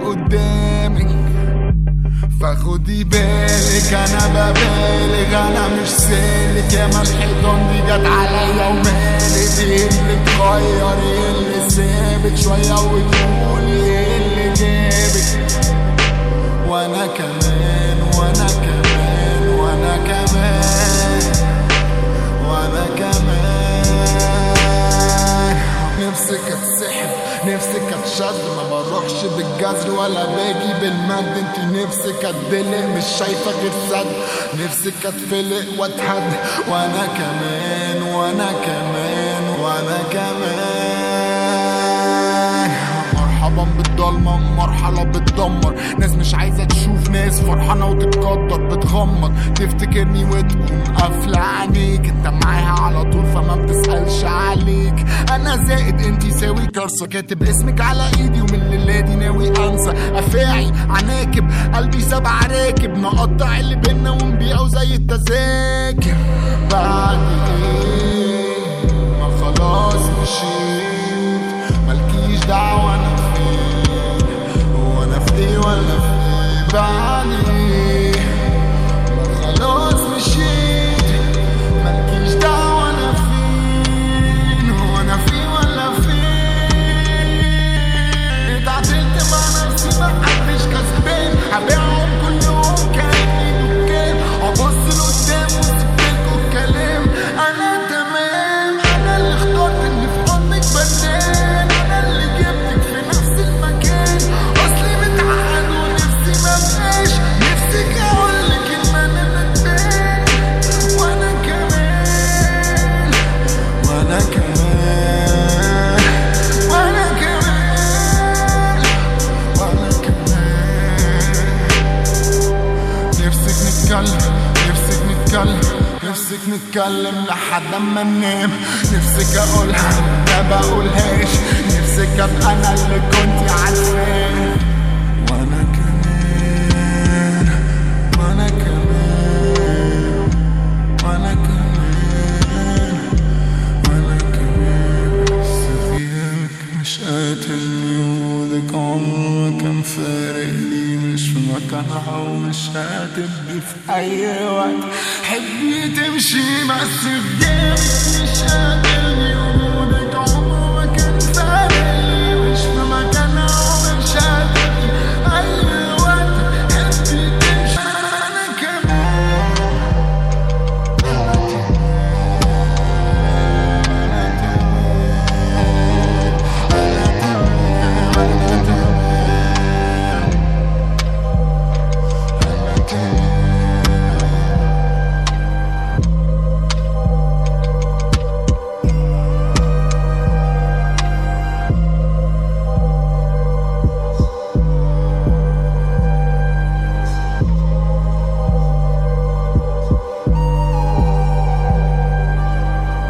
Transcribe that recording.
قدامك فخدي بالك انا ببالغ انا مش سالك يا ما الحيطان دي جت عليا ومالت ايه اللي اتغير ايه اللي سابك شوية وتقولي ايه اللي جابك وانا كمان وانا كمان وانا كمان وانا كمان نفسك اتسحب نفسك اتشد ما بروحش بالجزر ولا باجي بالمد انت نفسك اتدلق مش شايفه غير سد نفسك اتفلق واتهد وانا كمان وانا كمان وانا كمان مرحبا بالضلمة مرحلة بتدمر ناس مش عايزة تشوف ناس فرحانة وتتقدر بتغمض تفتكرني وتقوم قافلة عينيك انت معاها على طول فما بتسألش عليك انا زائد انت يساوي كارثة كاتب اسمك على ايدي ومن الليلة دي ناوي انسى افاعي عناكب قلبي سبع راكب نقطع اللي بينا ونبيعه زي التذاكر بعد ايه ما خلاص مشيت مالكيش دعوة انا فين هو انا في ايه ولا في ايه بعد ايه ما خلاص مشيت مالكيش دعوة انا فين هو انا في ولا فين اتعدلت مع نفسي محدش كسبان هبيعهم كلهم كأني دكان ابص لقدام وسبتلكوا الكلام انا تمام انا اللي اخترت اني في حضنك بنام انا اللي جبتك في نفس المكان اصلي متعقد ونفسي مبقاش نفسك اقولك ان انا ندمان وانا كمان وانا كمان وانا كمان وانا كمان نفسك نتكلم نفسك نتكلم نفسك نتكلم لحد ما ننام نفسك اقولها ما بقولهاش نفسك ابقى انا اللي كنت عارفاه وانا كمان وانا كمان وانا كمان وانا كمان بس غيابك مش قاتلني وجودك عمره ما كان فارق لي مش في مكانها ومش هتبقي في اي وقت حبي تمشي بس غيابك مش قاتلني